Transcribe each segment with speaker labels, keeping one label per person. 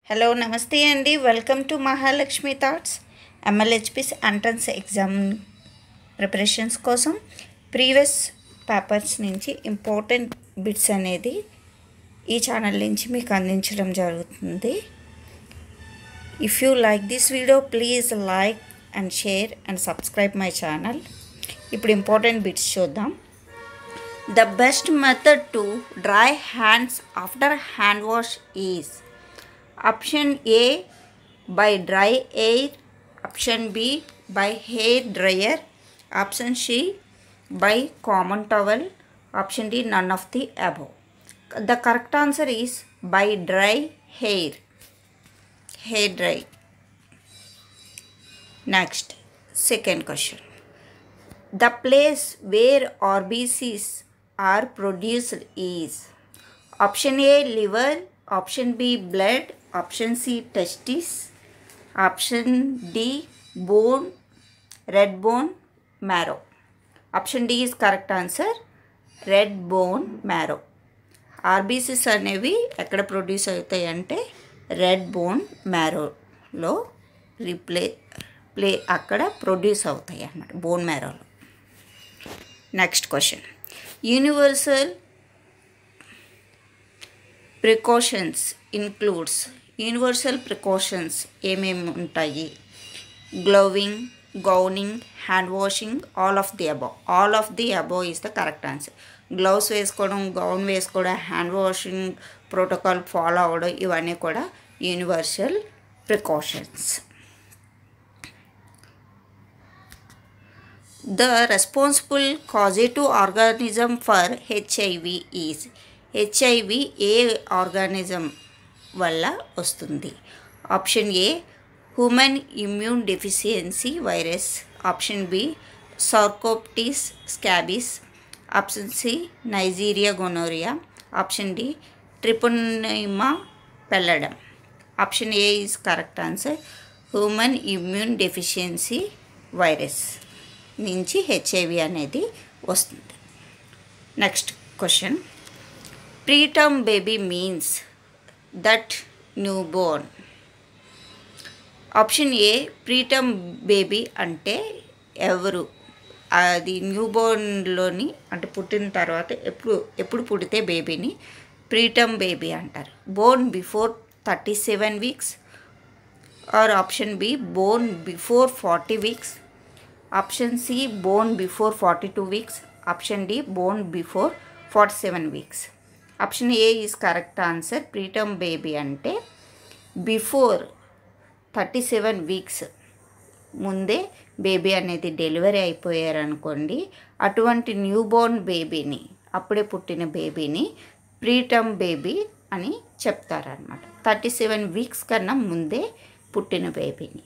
Speaker 1: Hello నమస్తే అండి welcome to Mahalakshmi thoughts MLHPs entrance exam preparations కోసం ప్రీవియస్ పేపర్స్ నుంచి ఇంపార్టెంట్ బిట్స్ అనేది ఈ ఛానల్ నుంచి మీకు అందించడం జరుగుతుంది if you like this video please like and share and subscribe my channel ఇప్పుడు ఇంపార్టెంట్ బిట్స్ చూద్దాం the best method to dry hands after hand wash is option A by dry air option B by hair dryer option C by common towel option D none of the above the correct answer is by dry hair hair dry next second question The place where RBCs are produced is option A liver, option B blood, option C testis, option D bone, red bone, marrow. Option D is correct answer. Red bone marrow RBCs అనేవి ఎక్కడ produce అవుతాయి అంటే red bone మ్యారోలో రీప్లే ప్లే అక్కడ produce అవుతాయి అన్నమాట బోన్ మ్యారోలో next question universal precautions includes universal precautions ఏమేమి ఉంటాయి gloving gowning hand washing all of the above all of the above is the correct answer gloves వేసుకోవడం గౌన్ వేసుకోవడం హ్యాండ్ వాషింగ్ ప్రోటోకాల్ ఫాలో అవ్వడం ఇవన్నీ కూడా universal precautions The responsible causative organism for HIV is HIV A organism వల్ల వస్తుంది option A human immune deficiency virus option B Sarcoptes scabiei option C Neisseria gonorrhoeae option D Treponema pallidum option A is correct answer human immune deficiency virus నుంచి HIV అనేది వస్తుంది next question preterm baby means that new born option A preterm baby అంటే ఎవరు అది new బోర్న్లోని అంటే పుట్టిన తర్వాత ఎప్పుడు ఎప్పుడు పుడితే బేబీని ప్రీటర్మ్ బేబీ అంటారు born before thirty seven weeks or option B born before forty weeks option C born before forty two weeks option D born before forty seven weeks option A is correct answer preterm baby అంటే before thirty seven weeks ముందే baby అనేది delivery అయిపోయారనుకోండి అటువంటి new Born బేబీని అప్పుడే పుట్టిన బేబీని preterm baby అని చెప్తారనమాట థర్టీ సెవెన్ వీక్స్ కన్నా ముందే పుట్టిన బేబీని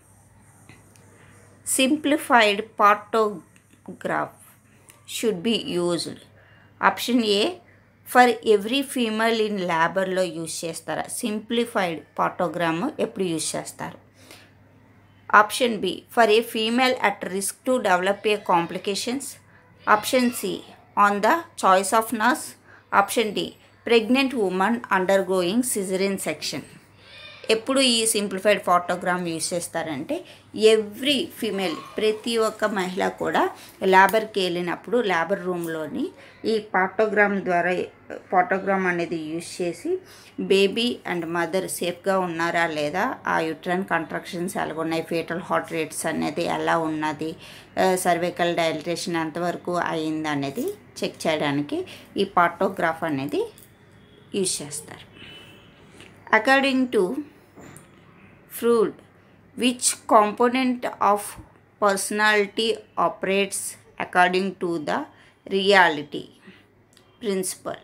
Speaker 1: simplified partograph should be used option A for every female in లేబర్లో యూజ్ చేస్తారా సింప్లిఫైడ్ పార్టోగ్రామ్ ఎప్పుడు యూజ్ చేస్తారు option B for a female at risk to develop a complications option C on the choice of nurse option D pregnant women undergoing caesarean section ఎప్పుడు ఈ simplified partogram use చేస్తారంటే every female ప్రతి ఒక్క మహిళ కూడా లేబర్కి వెళ్ళినప్పుడు labour రూమ్లోని ఈ ఫోటోగ్రామ్ ద్వారా ఫోటోగ్రామ్ అనేది యూజ్ చేసి బేబీ అండ్ మదర్ సేఫ్గా ఉన్నారా లేదా ఆ యుట్రన్ కంట్రక్షన్స్ ఎలా ఉన్నాయి ఫేటల్ హార్ట్ రేట్స్ అనేది ఎలా ఉన్నది సర్వైకల్ డైలటేషన్ ఎంతవరకు అయింది అనేది చెక్ చేయడానికి ఈ ఫోటోగ్రాఫ్ అనేది యూజ్ చేస్తారు according to Freud, which component of personality operates according to the reality principle?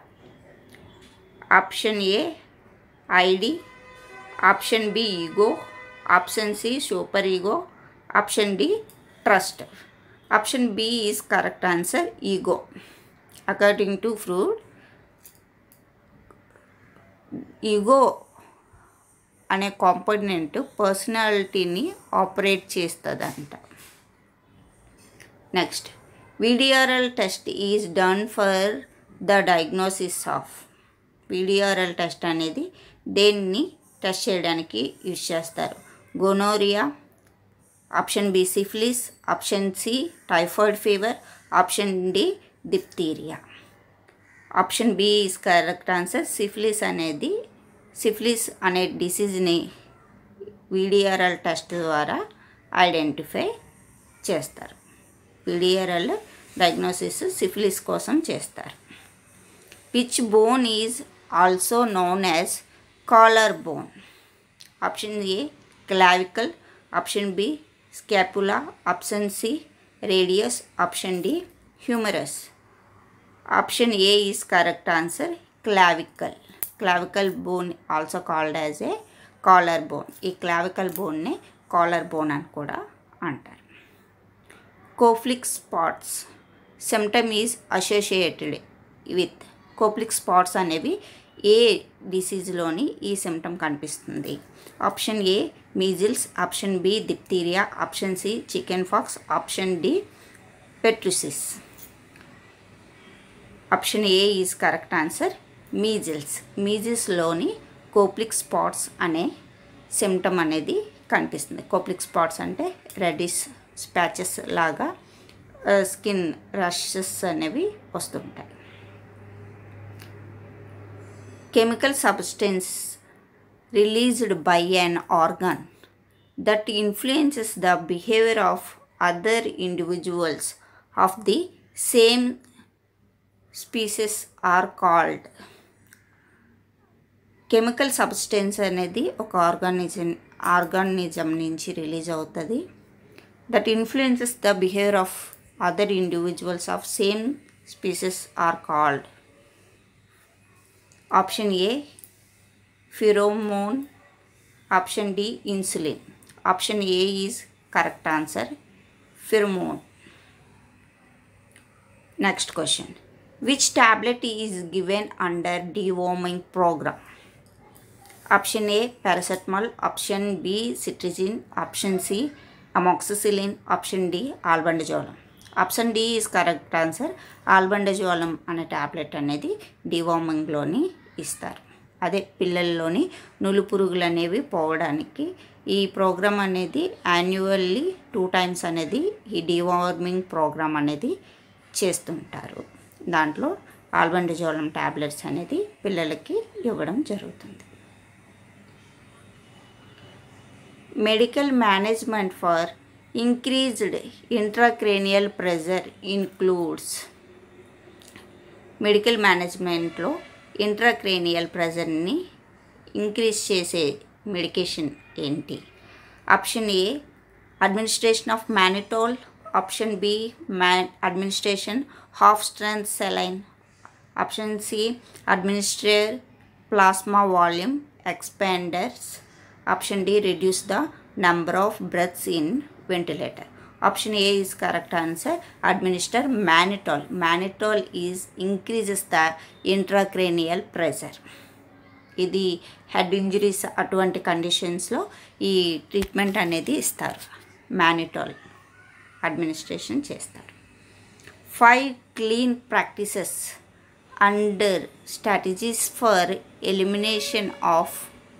Speaker 1: Option A, ID. Option B, ego. Option C, super ego. Option D, trust. Option B is correct answer, ego. According to Freud, ego అనే component పర్సనాలిటీని operate చేస్తుందంట next VDRL test is done for the diagnosis of VDRL test అనేది దేన్ని test చేయడానికి use చేస్తారు gonorrhoea option B syphilis option C typhoid fever option D diphtheria option B is correct answer syphilis అనేది syphilis అనే డిసీజ్ని VDRL test ద్వారా identify చేస్తారు VDRL diagnosis syphilis కోసం చేస్తారు which bone is also known as collar bone option A clavicle option B స్కాపులా option C radius option D humerus option A is correct answer clavicle clavicle bone also called as a collar bone ఈ clavicle బోన్ని collar bone అని కూడా అంటారు Koplik spots symptom is associated with Koplik spots అనేవి ఏ డిసీజ్లోని ఈ symptom కనిపిస్తుంది option A measles option B diphtheria option C chicken pox option D pertussis option A is correct answer measles మీజిల్స్లోని కోప్లిక్ స్పాట్స్ అనే సిమ్టమ్ అనేది కనిపిస్తుంది కోప్లిక్ spots అంటే రెడిష్ స్పాచెస్ లాగా స్కిన్ రషెస్ అనేవి వస్తుంటాయి chemical substance released by an organ that influences the behaviour of other individuals of the same species are called chemical substance అనేది ఒక ఆర్గానిజం ఆర్గానిజం నుంచి రిలీజ్ అవుతుంది that influences the behaviour of other individuals of same species are called option A pheromone option D insulin option A is correct answer pheromone next question which tablet is given under deworming programme option A paracetamol option B cetirizine option C amoxicillin option D albendazole option D is correct answer albendazole అనే tablet అనేది డివార్మింగ్లోని ఇస్తారు అదే పిల్లల్లోని నులు పురుగులు అనేవి పోవడానికి ఈ programme అనేది annually two times అనేది ఈ డివార్మింగ్ ప్రోగ్రామ్ అనేది చేస్తుంటారు దాంట్లో ఆల్బండజోలం టాబ్లెట్స్ అనేది పిల్లలకి ఇవ్వడం జరుగుతుంది medical management for increased intracranial pressure includes medical మేనేజ్మెంట్లో ఇంట్రాక్రేనియల్ ప్రెజర్ని ఇంక్రీజ్ చేసే మెడికేషన్ ఏంటి option A administration of mannitol option B మ్యా administration half strength saline option C administer plasma volume expanders option D reduce the number of breaths in ventilator option a is correct answer administer mannitol mannitol is increases the intracranial pressure ఇది head injuries అటువంటి కండిషన్స్లో ఈ treatment అనేది ఇస్తారు mannitol administration చేస్తారు five clean practices under strategies for elimination of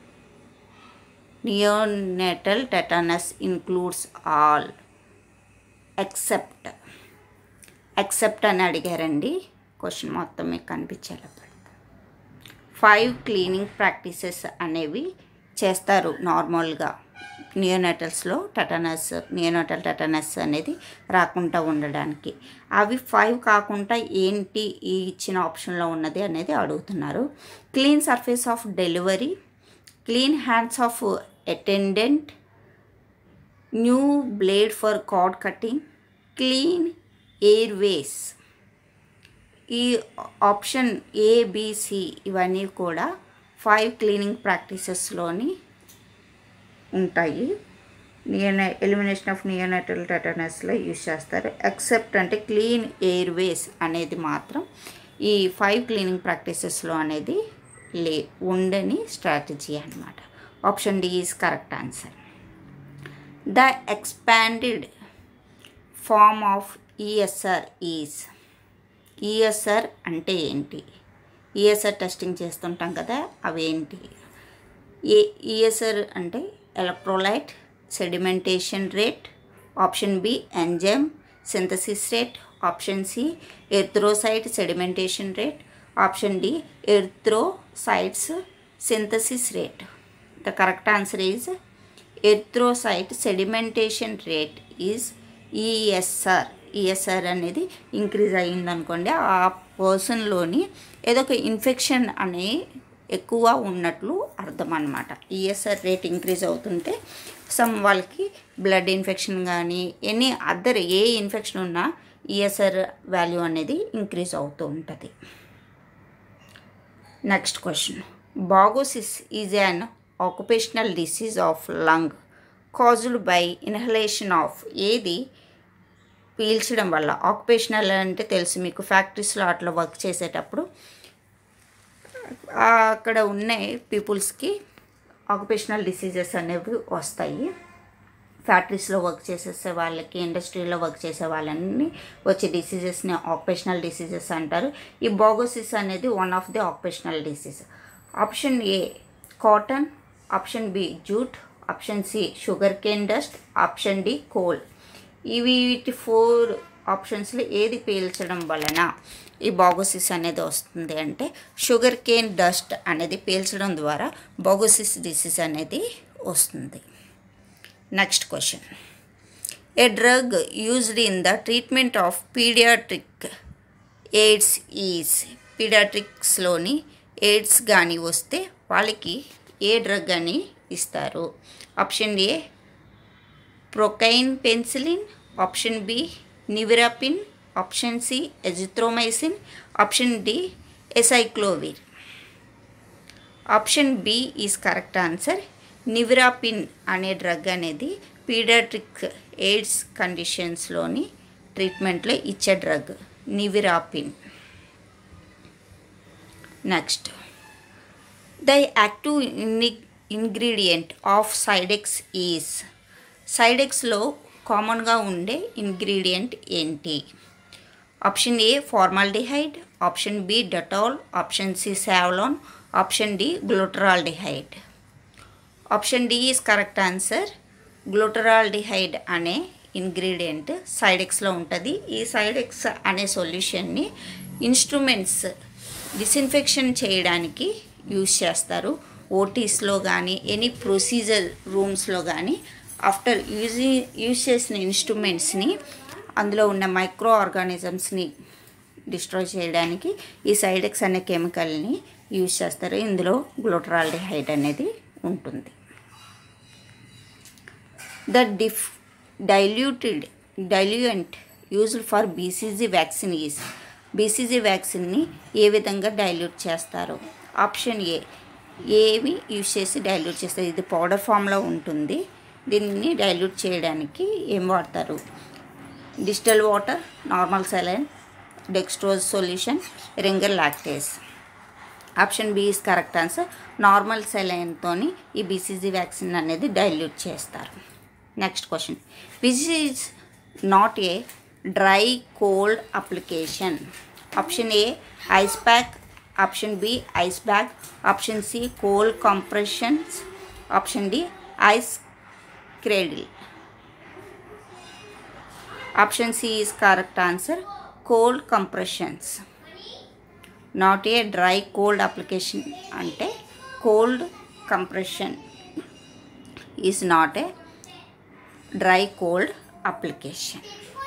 Speaker 1: neonatal tetanus includes all except except అని అడిగారండి question మొత్తం మీకు కనిపించేలా ఫైవ్ క్లీనింగ్ ప్రాక్టీసెస్ అనేవి చేస్తారు నార్మల్గా నియోనటల్స్లో టెటనస్ నియోనటల్ టెటనస్ అనేది రాకుండా ఉండడానికి అవి ఫైవ్ కాకుండా ఏంటి ఈ ఇచ్చిన ఆప్షన్లో ఉన్నది అనేది అడుగుతున్నారు clean surface of delivery clean hands of attendant new blade for cord cutting clean airways ఈ ఆప్షన్ ఏబిసి ఇవన్నీ కూడా ఫైవ్ క్లీనింగ్ ప్రాక్టీసెస్లోని ఉంటాయి నియోన ఎలిమినేషన్ ఆఫ్ నియోనటల్ టెటనస్లో యూజ్ చేస్తారు ఎక్సెప్ట్ అంటే క్లీన్ ఎయిర్వేస్ అనేది మాత్రం ఈ ఫైవ్ క్లీనింగ్ ప్రాక్టీసెస్లో అనేది లే ఉండని స్ట్రాటజీ అనమాట option D is correct answer the expanded form of ESR is ESR అంటే ఏంటి ఈఎస్ఆర్ టెస్టింగ్ చేస్తుంటాం కదా అవేంటి ఏ ఈఎస్ఆర్ అంటే electrolyte sedimentation rate option B enzyme synthesis rate option C erythrocyte sedimentation rate option D erythrocytes synthesis rate the correct answer is erythrocyte sedimentation rate is ESR ESR అనేది increase అయ్యిందనుకోండి ఆ పర్సన్లోని ఏదో ఒక ఇన్ఫెక్షన్ అనే ఎక్కువ ఉన్నట్లు అర్థం అనమాట ఈఎస్ఆర్ రేట్ ఇంక్రీజ్ అవుతుంటే సమ్ వాళ్ళకి బ్లడ్ ఇన్ఫెక్షన్ కానీ ఎనీ అదర్ ఏ ఇన్ఫెక్షన్ ఉన్నా ఈఎస్ఆర్ వాల్యూ అనేది ఇంక్రీజ్ అవుతూ ఉంటుంది next question bagassosis is an occupational disease of lung caused by inhalation of ఏది పీల్చడం వల్ల ఆక్యుపేషనల్ అంటే తెలుసు మీకు ఫ్యాక్టరీస్లో అట్లా వర్క్ చేసేటప్పుడు అక్కడ ఉన్న పీపుల్స్కి ఆక్యుపేషనల్ డిసీజెస్ అనేవి వస్తాయి ఫ్యాక్టరీస్లో వర్క్ చేసేసే వాళ్ళకి ఇండస్ట్రీలో వర్క్ చేసే వాళ్ళని వచ్చే డిసీజెస్ని ఆక్యుపేషనల్ డిసీజెస్ అంటారు ఈ బాగోసిస్ అనేది one of the occupational disease option A cotton option B jute option C sugar cane dust option D coal ఇవి వీటి ఫోర్ ఆప్షన్స్లో ఏది పీల్చడం వలన ఈ బాగోసిస్ అనేది వస్తుంది అంటే షుగర్ కేన్ డస్ట్ అనేది పీల్చడం ద్వారా బాగోసిస్ డిసీజ్ అనేది వస్తుంది next question a drug used in the treatment of pediatric AIDS is పీడియాట్రిక్స్లోని ఎయిడ్స్ కానీ వస్తే వాళ్ళకి ఏ డ్రగ్ అని ఇస్తారు option A procaine penicillin option B nevirapine option C azithromycin option D acyclovir option B is correct answer nevirapine అనే drug అనేది pediatric AIDS కండిషన్స్లోని ట్రీట్మెంట్లో ఇచ్చే drug nevirapine next the active ingredient of Cidex is సైడెక్స్లో కామన్గా ఉండే ingredient ఏంటి option A formaldehyde option B Dettol option C Savlon option D glutaraldehyde option D is correct answer glutaraldehyde అనే ingredient సైడెక్స్లో ఉంటుంది ఈ సైడెక్స్ అనే సొల్యూషన్ని ఇన్స్ట్రుమెంట్స్ డిస్ఇన్ఫెక్షన్ చేయడానికి యూజ్ చేస్తారు ఓటీస్లో కానీ ఎనీ ప్రొసీజర్ రూమ్స్లో కానీ ఆఫ్టర్ యూజింగ్ యూజ్ చేసిన ఇన్స్ట్రుమెంట్స్ని అందులో ఉన్న మైక్రో ఆర్గానిజమ్స్ని డిస్ట్రాయ్ చేయడానికి ఈ సైడెక్స్ అనే కెమికల్ని యూజ్ చేస్తారు ఇందులో గ్లూటరాల్డిహైడ్ అనేది ఉంటుంది the diff diluted diluent used for BCG vaccine is BCG వ్యాక్సిన్ని ఏ విధంగా డైల్యూట్ చేస్తారు ఆప్షన్ ఏ ఏవి యూజ్ చేసి డైల్యూట్ చేస్తారు ఇది పౌడర్ ఫామ్లో ఉంటుంది దీన్ని డైల్యూట్ చేయడానికి ఏం వాడతారు distilled water normal saline dextrose solution Ringer lactate option B is correct answer normal సెలైన్తో ఈ బీసీజీ వ్యాక్సిన్ అనేది డైల్యూట్ చేస్తారు next question which is not a dry cold application option A ice pack option B ice bag option C cold compressions option D ice cradle option C is correct answer cold compressions not a dry cold application అంటే cold compression is not a dry cold application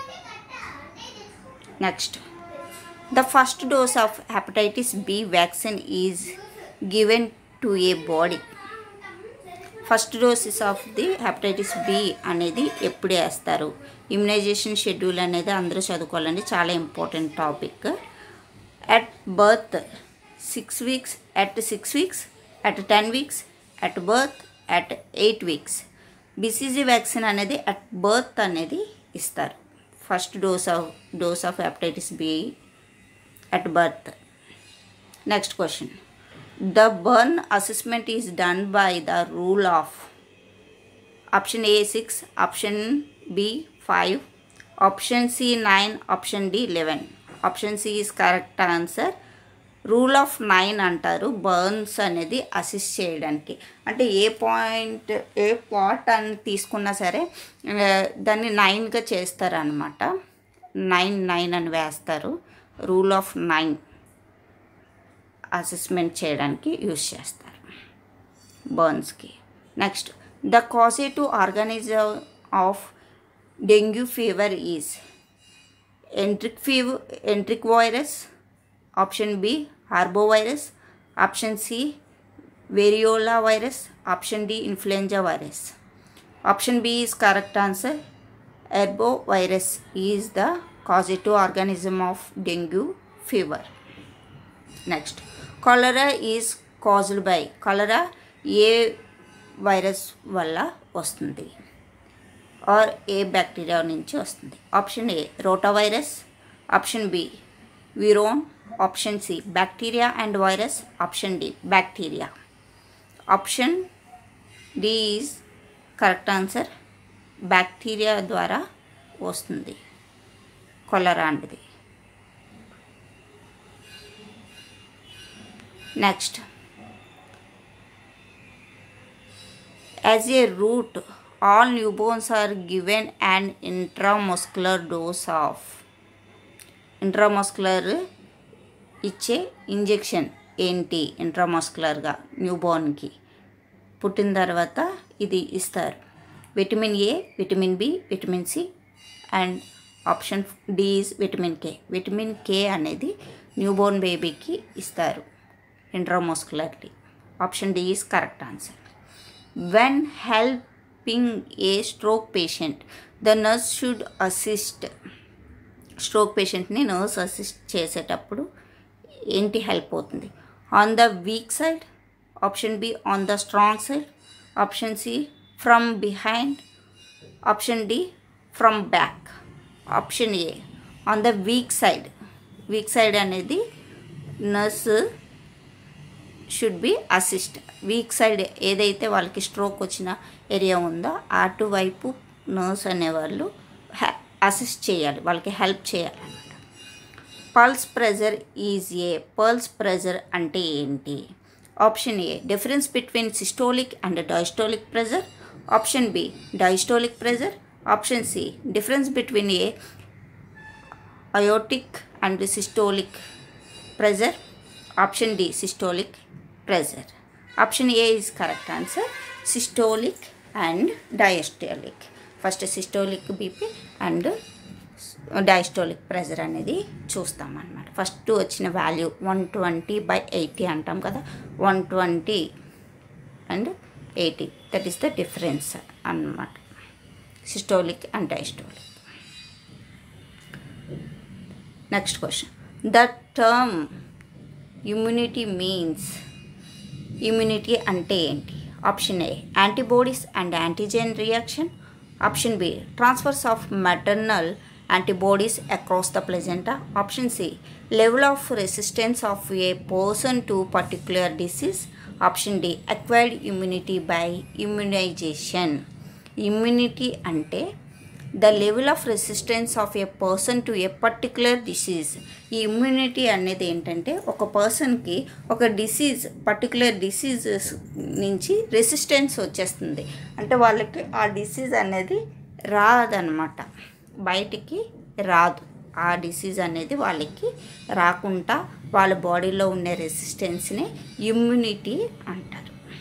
Speaker 1: next the first dose of hepatitis B vaccine is given to a body first doses of the hepatitis B అనేది ఎప్పుడు వేస్తారు immunization schedule అనేది అందరూ చదువుకోవాలండి చాలా important topic at birth six weeks at six weeks at ten weeks at birth at eight weeks BCG vaccine అనేది at birth అనేది ఇస్తారు first dose of dose of hepatitis B at birth next question the burn assessment is done by the rule of option A six option B five option C nine option D eleven option C is correct answer rule of nine అంటారు burns అనేది assist చేయడానికి అంటే ఏ point ఏ part అని తీసుకున్నా సరే ఆ, దాన్ని నైన్గా చేస్తారు అనమాట నైన్ నైన్ అని వేస్తారు రూల్ ఆఫ్ నైన్ అసెస్మెంట్ చేయడానికి యూస్ చేస్తారు బర్న్స్కి next the causative organism of dengue fever is enteric fever enteric virus option B arbovirus option C variola virus option D influenza virus option B is correct answer arbo virus is the causative organism of dengue fever next cholera is caused by cholera ఏ virus వల్ల వస్తుంది or ఏ bacteria నుంచి వస్తుంది option A rota virus option B విరోన్ option C bacteria and virus option D bacteria option D is correct answer bacteria ద్వారా వస్తుంది cholera అనేది next As a root, all newborns are given an intramuscular dose of intramuscular ఇచ్చే injection ఏంటి ఇంట్రామస్కులర్గా న్యూబోర్న్కి పుట్టిన తర్వాత ఇది ఇస్తారు vitamin A vitamin B vitamin C and option D is vitamin K vitamin K అనేది న్యూబోర్న్ బేబీకి ఇస్తారు intramuscularly option D is correct answer when helping a stroke patient the nurse should assist stroke పేషెంట్ని nurse assist చేసేటప్పుడు ఏంటి help అవుతుంది on the weak side option B on the strong side option C from behind option D from back option A on the weak side weak side అనేది nurse should be assist weak side ఏదైతే వాళ్ళకి stroke వచ్చిన area ఉందో అటువైపు nurse అనేవాళ్ళు assist చేయాలి వాళ్ళకి help చేయాలన్నమాట pulse pressure is a pulse pressure అంటే ఏంటి option A difference between systolic and diastolic pressure option B diastolic pressure option C difference between a aortic and systolic pressure option D systolic pressure option A is correct answer systolic and diastolic first systolic BP and diastolic pressure అనేది చూస్తాం అన్నమాట ఫస్ట్ వచ్చిన value one twenty by eighty అంటాం కదా one twenty and eighty that is the difference అన్నమాట systolic and diastolic next question the term immunity means immunity అంటే ఏంటి option A antibodies and antigen reaction option B transfers of maternal antibodies across the placenta option C level of resistance of a person to particular disease option D acquired immunity by immunization immunity అంటే the level of resistance of a person to a particular disease ఈ immunity అనేది ఏంటంటే ఒక పర్సన్కి ఒక disease particular diseases నుంచి resistance వచ్చేస్తుంది అంటే వాళ్ళకి ఆ డిసీజ్ అనేది రాదనమాట బయటికి రాదు ఆ డిసీజ్ అనేది వాళ్ళకి రాకుండా వాళ్ళ బాడీలో ఉండే రెసిస్టెన్స్ని ఇమ్యూనిటీ అంటారు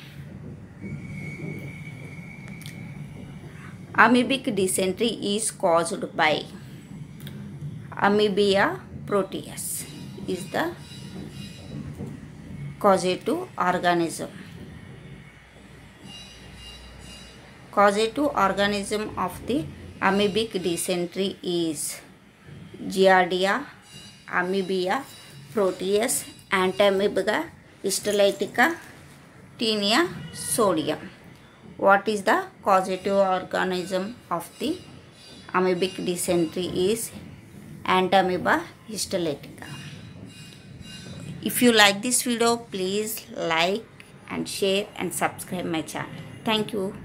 Speaker 1: amoebic dysentery is caused by amoebia proteus is the causative organism causative organism of the amoebic dysentery is giardia amoebia proteus antamoeba histolytica tinea sodium what is the causative organism of the amoebic dysentery is antamoeba histolytica if you like this video please like and share and subscribe my channel thank you